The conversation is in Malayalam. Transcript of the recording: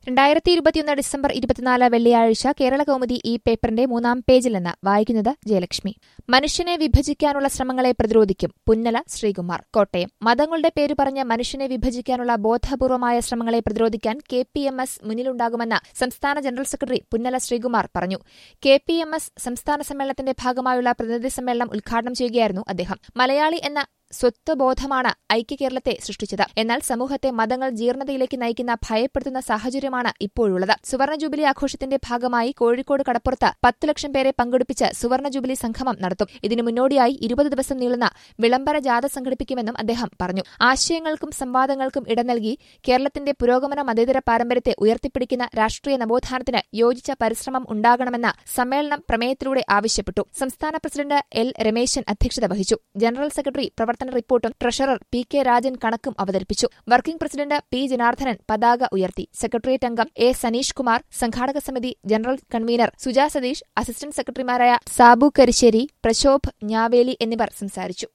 രണ്ടായിരത്തി ഇരുപത്തിയൊന്ന് ഡിസംബർ ഇരുപത്തിനാല് വെള്ളിയാഴ്ച കേരള കൗമുദി ഈ പേപ്പറിന്റെ മൂന്നാം പേജിൽ നിന്ന് വായിക്കുന്നത് ജയലക്ഷ്മി മനുഷ്യനെ വിഭജിക്കാനുള്ള ശ്രമങ്ങളെ പ്രതിരോധിക്കും പുന്നല ശ്രീകുമാർ കോട്ടയം മതങ്ങളുടെ പേര് പറഞ്ഞ് മനുഷ്യനെ വിഭജിക്കാനുള്ള ബോധപൂർവമായ ശ്രമങ്ങളെ പ്രതിരോധിക്കാൻ കെ പി എം എസ് മുന്നിലുണ്ടാകുമെന്ന് സംസ്ഥാന ജനറൽ സെക്രട്ടറി പുന്നല ശ്രീകുമാർ പറഞ്ഞു കെ പി എം എസ് സംസ്ഥാന സമ്മേളനത്തിന്റെ ഭാഗമായുള്ള പ്രതിനിധി സമ്മേളനം ഉദ്ഘാടനം ചെയ്യുകയായിരുന്നു അദ്ദേഹം മലയാളി എന്ന സ്വത്വബോധമാണ് ഐക്യകേരളത്തെ സൃഷ്ടിച്ചത് എന്നാൽ സമൂഹത്തെ മതങ്ങൾ ജീർണതയിലേക്ക് നയിക്കുന്ന ഭയപ്പെടുത്തുന്ന സാഹചര്യമാണ് ഇപ്പോഴുള്ളത് സുവർണ ജൂബിലി ആഘോഷത്തിന്റെ ഭാഗമായി കോഴിക്കോട് കടപ്പുറത്ത് പത്ത് ലക്ഷം പേരെ പങ്കെടുപ്പിച്ച് സുവർണ ജൂബിലി സംഗമം നടത്തും ഇതിനു മുന്നോടിയായി ഇരുപത് ദിവസം നീളുന്ന വിളംബര ജാഥ സംഘടിപ്പിക്കുമെന്നും അദ്ദേഹം പറഞ്ഞു ആശയങ്ങൾക്കും സംവാദങ്ങൾക്കും ഇട നൽകി കേരളത്തിന്റെ പുരോഗമന മതേതര പാരമ്പര്യത്തെ ഉയർത്തിപ്പിടിക്കുന്ന രാഷ്ട്രീയ നവോത്ഥാനത്തിന് യോജിച്ച പരിശ്രമം ഉണ്ടാകണമെന്ന് സമ്മേളനം പ്രമേയത്തിലൂടെ ആവശ്യപ്പെട്ടു സംസ്ഥാന പ്രസിഡന്റ് എൽ രമേശൻ അധ്യക്ഷത വഹിച്ചു ജനറൽ സെക്രട്ടറി പ്രവർത്തന റിപ്പോർട്ടും ട്രഷറർ പി കെ രാജൻ കണക്കും അവതരിപ്പിച്ചു വർക്കിംഗ് പ്രസിഡന്റ് പി ജനാർദ്ദനൻ പതാക ഉയർത്തി സെക്രട്ടേറിയറ്റ് അംഗം എ സനീഷ് കുമാർ സംഘാടക സമിതി general convener Suja Satheesh assistant സെക്രട്ടറിമാരായ സാബു കരിശ്ശേരി പ്രശോഭ് ഞാവേലി എന്നിവർ സംസാരിച്ചു